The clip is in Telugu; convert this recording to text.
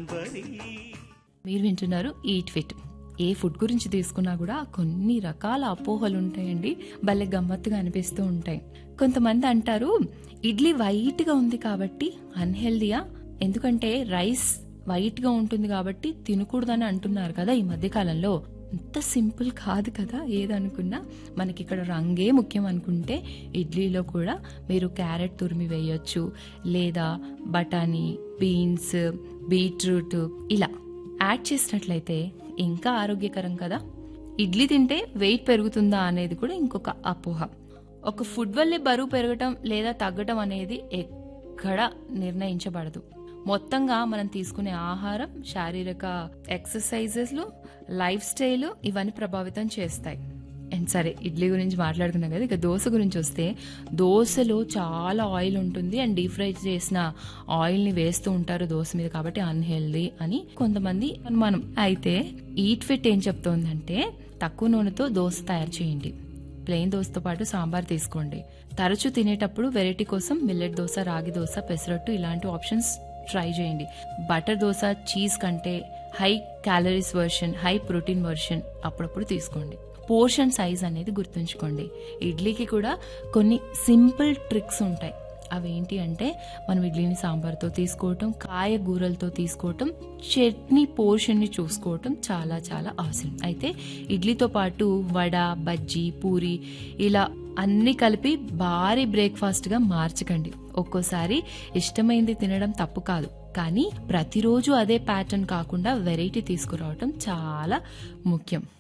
కాదంబరి మీరు వింటున్నారు ఈట్ ఫిట్ ఏ ఫుడ్ గురించి తీసుకున్నా కూడా కొన్ని రకాల అపోహలు ఉంటాయండి భలే గమ్మత్తుగా అనిపిస్తూ ఉంటాయి కొంతమంది అంటారు ఇడ్లీ వైట్ గా ఉంది కాబట్టి అన్హెల్దీయా ఎందుకంటే రైస్ వైట్ గా ఉంటుంది కాబట్టి తినకూడదని అంటున్నారు కదా ఈ మధ్య కాలంలో అంత సింపుల్ కాదు కదా ఏదనుకున్నా మనకి ఇక్కడ రంగే ముఖ్యం అనుకుంటే ఇడ్లీలో కూడా మీరు క్యారెట్ తురిమి వేయొచ్చు లేదా బఠానీ బీన్స్ బీట్రూట్ ఇలా యాడ్ చేసినట్లయితే ఇంకా ఆరోగ్యకరం కదా ఇడ్లీ తింటే వెయిట్ పెరుగుతుందా అనేది కూడా ఇంకొక అపోహ ఒక ఫుడ్ వల్లే బరువు పెరగటం లేదా తగ్గటం అనేది ఎక్కడ నిర్ణయించబడదు మొత్తంగా మనం తీసుకునే ఆహారం శారీరక ఎక్సర్సైజెస్లు లైఫ్ స్టైల్ ఇవన్నీ ప్రభావితం చేస్తాయి అండ్ సరే ఇడ్లీ గురించి మాట్లాడుకున్నాం కదా ఇక దోశ గురించి వస్తే దోశలో చాలా ఆయిల్ ఉంటుంది అండ్ డీప్ ఫ్రై చేసిన ఆయిల్ ని వేస్తూ ఉంటారు దోశ మీద కాబట్టి అన్హెల్దీ అని కొంతమంది అనుమానం అయితే ఈట్ ఫిట్ ఏం చెప్తోందంటే తక్కువ నూనెతో దోశ తయారు చేయండి ప్లెయిన్ దోశతో పాటు సాంబార్ తీసుకోండి తరచూ తినేటప్పుడు వెరైటీ కోసం మిల్లెట్ దోశ రాగి దోశ పెసరట్టు ఇలాంటి ఆప్షన్స్ ట్రై చేయండి బటర్ దోశ చీజ్ కంటే high calories version high protein version అప్పుడప్పుడు తీసుకోండి పోర్షన్ సైజ్ అనేది గుర్తుంచుకోండి ఇడ్లీకి కూడా కొన్ని సింపుల్ ట్రిక్స్ ఉంటాయి అవేంటి అంటే మనం ఇడ్లీని సాంబార్తో తీసుకోవటం కాయగూరలతో తీసుకోవటం చట్నీ పోర్షన్ ని చూసుకోవటం చాలా చాలా అవసరం అయితే ఇడ్లీతో పాటు వడ బజ్జీ పూరి ఇలా అన్ని కలిపి భారీ బ్రేక్ఫాస్ట్ గా మార్చకండి ఒక్కోసారి ఇష్టమైంది తినడం తప్పు కాదు కానీ ప్రతిరోజు అదే ప్యాటర్న్ కాకుండా వెరైటీ తీసుకురావటం చాలా ముఖ్యం